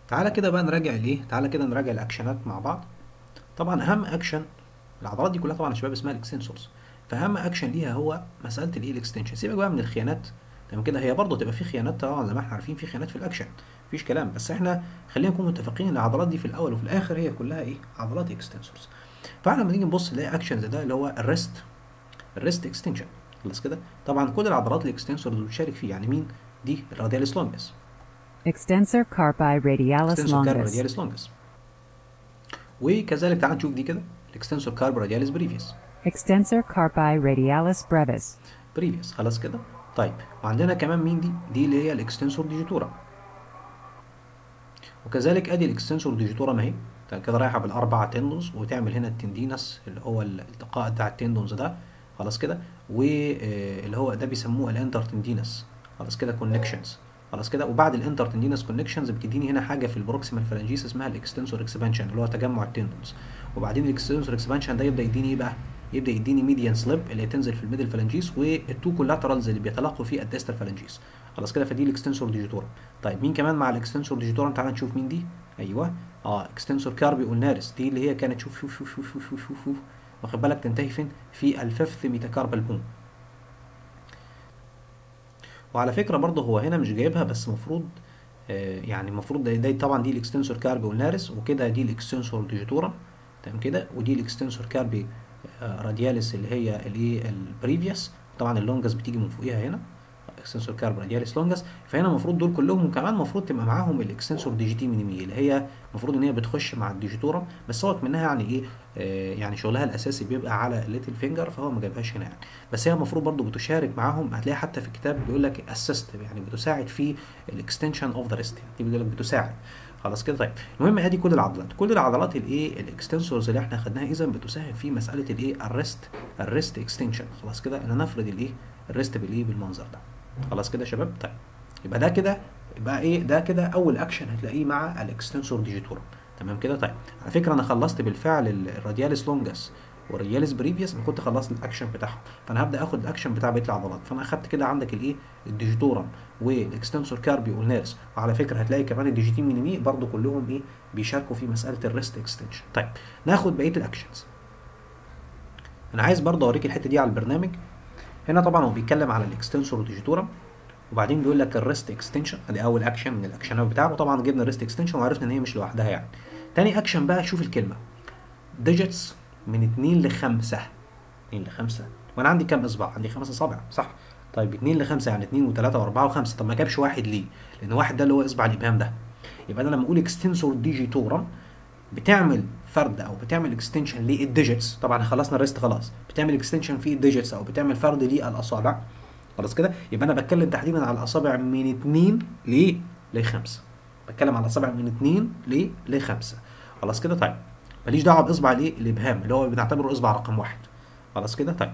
تعالى كده بقى نراجع الايه تعالى كده نراجع الاكشنات مع بعض طبعا اهم اكشن العضلات دي كلها طبعا يا شباب اسمها الاكستنسورز فاهم اكشن ليها هو مساله الايه الاكستنشن سيبك بقى من الخيانات تمام كده هي برضه تبقى في خيانات طبعا زي ما احنا عارفين في خيانات في الاكشن مفيش كلام بس احنا خلينا نكون متفقين ان العضلات دي في الاول وفي الاخر هي كلها ايه عضلات اكستنسورز فاحنا لما نيجي نبص نلاقي اكشن زي ده اللي هو الريست الريست اكستنشن خلاص كده طبعا كل العضلات الاكستنسورز بتشارك فيه يعني مين دي الرادياليس لونجس Extensor carpi radialis اكستنسور كارب longus. رادياليس لونجس وكذلك تعال نشوف دي كده الاكستنسور كارب رادياليس بريفيس Extensor carpi radialis brevis. بريفيس خلاص كده طيب وعندنا كمان مين دي دي اللي هي الاكستنسور ديجيتورا وكذلك ادي الاكستنسور ديجيتورا ما هي طيب كده رايحه بالاربع تندونز وتعمل هنا التندينس اللي هو الالتقاء بتاع التندونز ده خلاص كده واللي هو ده بيسموه الانتر تندينس خلاص كده كونكشنز خلاص كده وبعد الانتر تندينس كونكشنز بتديني هنا حاجه في البروكسيمال فالانجيس اسمها الاكستنسور اكسبانشن اللي هو تجمع التندونز وبعدين الاكستنسور اكسبانشن ده يبدا يديني ايه بقى يبدا يديني ميديان سليب اللي تنزل في الميدل فالانجيس والتو كولاترالز اللي بيتلاقوا في الديستال فالانجيس خلاص كده فدي الاكستنسور ديجيتورا طيب مين كمان مع الاكستنسور ديجيتورا تعالى نشوف مين دي ايوه اه اكستنسور كاربي اولناريس دي اللي هي كانت شوف شوف شوف شوف شوف شوف, شوف. واخد بالك تنتهي فين في الفيفث ميتاكاربال بون وعلى فكره برضه هو هنا مش جايبها بس المفروض آه يعني المفروض ده, ده طبعا دي الاكستنسور كاربي اولناريس وكده دي الاكستنسور ديجيتورا تمام كده ودي الاكستنسور كاربي آه رادياليس اللي هي الايه البريفيوس طبعا اللونجس بتيجي من فوقيها هنا اكستنسور كارب رادياليس لونجس فهنا المفروض دول كلهم وكمان المفروض تبقى معاهم الاكستنسور ديجيتي مينيمي اللي هي المفروض ان هي بتخش مع الديجيتورم بس هو منها يعني ايه آه يعني شغلها الاساسي بيبقى على الليتل فينجر فهو ما جابهاش هنا يعني بس هي المفروض برضو بتشارك معاهم هتلاقي حتى في الكتاب بيقول لك اسيست يعني بتساعد في الاكستنشن اوف ذا ريست دي بيقول لك بتساعد خلاص كده طيب المهم ادي كل العضلات كل العضلات الايه الاكستنسورز اللي احنا خدناها اذا بتساهم في مساله الايه الريست الريست اكستنشن خلاص كده انا نفرض الايه الريست بالايه بالمنظر ده خلاص كده يا شباب طيب يبقى ده كده يبقى ايه ده كده اول اكشن هتلاقيه مع الاكستنسور ديجيتورم تمام كده طيب على فكره انا خلصت بالفعل الرادياليس لونجس والرياليس بريفيوس انا كنت خلصت الاكشن بتاعهم فانا هبدا اخد الاكشن بتاع بقيه العضلات فانا اخدت كده عندك الايه الديجيتورم والاكستنسور كاربي والنيرس وعلى فكره هتلاقي كمان الديجيتين مينيمي برضو كلهم ايه بيشاركوا في مساله الريست اكستنشن طيب ناخد بقيه الاكشنز انا عايز برضه اوريك الحته دي على البرنامج هنا طبعا هو بيتكلم على الاكستنسور ديجيتورم وبعدين بيقول لك الريست اكستنشن ادي اول اكشن من الاكشنات بتاعه وطبعا جبنا الريست اكستنشن وعرفنا ان هي مش لوحدها يعني تاني اكشن بقى شوف الكلمه ديجيتس من 2 ل 5 2 ل 5 وانا عندي كام اصبع عندي خمس اصابع صح طيب 2 ل 5 يعني 2 و3 و4 و5 طب ما جابش واحد ليه لان واحد ده اللي هو اصبع الابهام ده يبقى انا لما اقول اكستنسور ديجيتورم بتعمل فرد او بتعمل اكستنشن للديجيتس طبعا خلصنا الريست خلاص بتعمل اكستنشن في الديجيتس او بتعمل فرد للاصابع خلاص كده يبقى انا بتكلم تحديدا على الاصابع من 2 ل ل 5 بتكلم على الاصابع من 2 ل ل 5 خلاص كده طيب ماليش دعوه باصبع الايه الابهام اللي هو بنعتبره اصبع رقم واحد خلاص كده طيب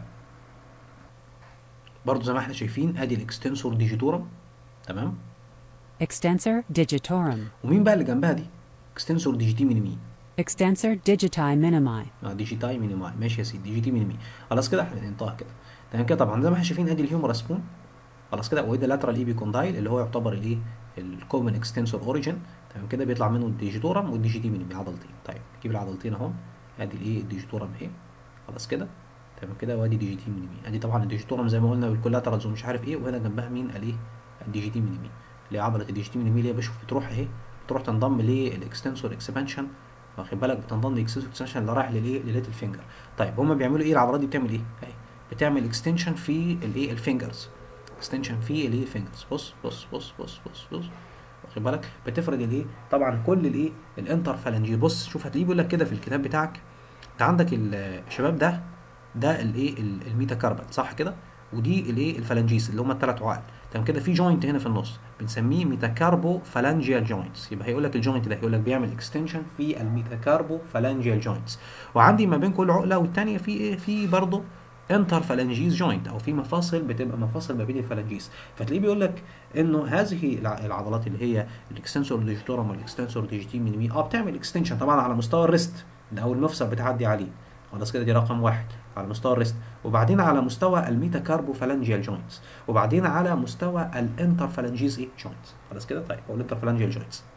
برضو زي ما احنا شايفين ادي الاكستنسور ديجيتورم تمام Extensor digitorum. ومين بقى اللي جنبها دي اكستنسور ديجيتي مينيمي Extensor digiti minimi. اه ديجيتاي مينيماي ماشي يا سيدي ديجيتي مينيمي خلاص كده احنا انتهى كده تمام كده طبعا زي ما احنا شايفين ادي الهيومرس بون خلاص كده وادي اللاترال ايبي كوندايل اللي هو يعتبر الايه الكومن اكستنسور اوريجن تمام كده بيطلع منه الديجيتورم والديجيتي مينيمي عضلتين طيب نجيب العضلتين اهو ادي الايه الديجيتورم اهي خلاص كده تمام كده وادي ديجيتي مينيمي ادي طبعا الديجيتورم زي ما قلنا بالكولاترالز ومش عارف ايه وهنا جنبها مين الايه الديجيتي مينيمي اللي هي عضله الديجيتي مينيمي اللي هي بشوف بتروح اهي بتروح تنضم للاكستنسور اكسبانشن واخد بالك بتنضم للاكستنسور اكسبانشن اللي رايح للايه لليتل فينجر طيب هما بيعملوا ايه العضلات دي بتعمل ايه اهي بتعمل اكستنشن في الايه الفينجرز اكستنشن في الايه الفينجرز بص بص بص بص بص بص واخد بالك بتفرد الايه طبعا كل الايه الانتر فالنجي بص شوف هتلاقيه بيقول لك كده في الكتاب بتاعك انت عندك الشباب ده ده الايه الميتاكاربال صح كده ودي الايه الفالنجيس اللي هم الثلاث عقل تمام كده في جوينت هنا في النص بنسميه ميتاكاربو فالانجيال جوينتس يبقى هيقول لك الجوينت ده هيقول لك بيعمل اكستنشن في الميتاكاربو فالانجيال جوينتس وعندي ما بين كل عقله والثانيه في ايه في برضه انتر فالنجيز جوينت او في مفاصل بتبقى مفاصل ما بين الفالنجيز فتلاقيه بيقول لك انه هذه العضلات اللي هي الاكستنسور ديجيتورم والاكستنسور ديجيتي مينيمي اه بتعمل اكستنشن طبعا على مستوى الريست ده او المفصل بتعدي عليه خلاص كده دي رقم واحد على مستوى الريست وبعدين على مستوى الميتاكاربو فالانجيال جوينتس وبعدين على مستوى الانتر فالنجيز ايه جوينتس خلاص كده طيب او الانتر فالنجيال جوينتس